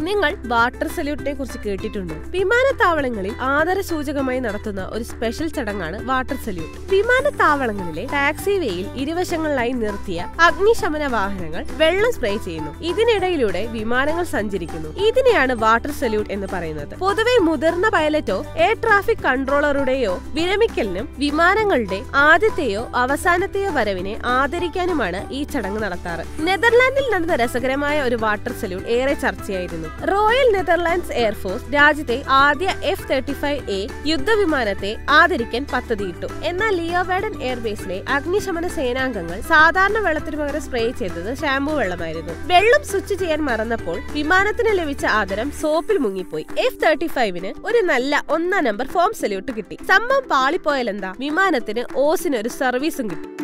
നിങ്ങൾ വാട്ടർ സല്യൂട്ടിനെ കുറിച്ച് കേട്ടിട്ടുണ്ടോ വിമാനത്താവളങ്ങളിൽ ആദരസൂചകമായി നടത്തുന്ന ഒരു സ്പെഷ്യൽ ചടങ്ങാണ് വാട്ടർ സല്യൂട്ട് വിമാനത്താവളങ്ങളിലെ ടാക്സി വേയിൽ ഇരുവശങ്ങളിലായി നിർത്തിയ അഗ്നിശമന വാഹനങ്ങൾ വെള്ളം സ്പ്രേ ചെയ്യുന്നു ഇതിനിടയിലൂടെ വിമാനങ്ങൾ സഞ്ചരിക്കുന്നു ഇതിനെയാണ് വാട്ടർ സല്യൂട്ട് എന്ന് പറയുന്നത് പൊതുവെ മുതിർന്ന പൈലറ്റോ എയർ ട്രാഫിക് കൺട്രോളറുടെയോ വിരമിക്കലിനും വിമാനങ്ങളുടെ ആദ്യത്തെയോ അവസാനത്തെയോ വരവിനെ ആദരിക്കാനുമാണ് ഈ ചടങ്ങ് നടത്താറ് നെതർലാൻഡിൽ നടന്ന രസകരമായ ഒരു വാട്ടർ സല്യൂട്ട് ഏറെ ചർച്ചയായിരുന്നു റോയൽ നെതർലാൻഡ്സ് എയർഫോഴ്സ് രാജ്യത്തെ ആദ്യ എഫ് തേർട്ടി ഫൈവ് എ യുദ്ധവിമാനത്തെ ആദരിക്കാൻ പദ്ധതിയിട്ടു എന്നാൽ ലിയോവേഡൻ എയർബേസിലെ അഗ്നിശമന സേനാംഗങ്ങൾ സാധാരണ വെള്ളത്തിന് പകരം സ്പ്രേ ചെയ്തത് ഷാംപൂ വെള്ളമായിരുന്നു വെള്ളം സ്വിച്ച് ചെയ്യാൻ മറന്നപ്പോൾ വിമാനത്തിന് ലഭിച്ച ആദരം സോപ്പിൽ മുങ്ങിപ്പോയി എഫ് തേർട്ടി ഫൈവിന് ഒരു നല്ല ഒന്നാം നമ്പർ ഫോം സല്യൂട്ട് കിട്ടി സംഭവം പാളിപ്പോയാലെന്താ വിമാനത്തിന് ഓസിന് ഒരു സർവീസും കിട്ടി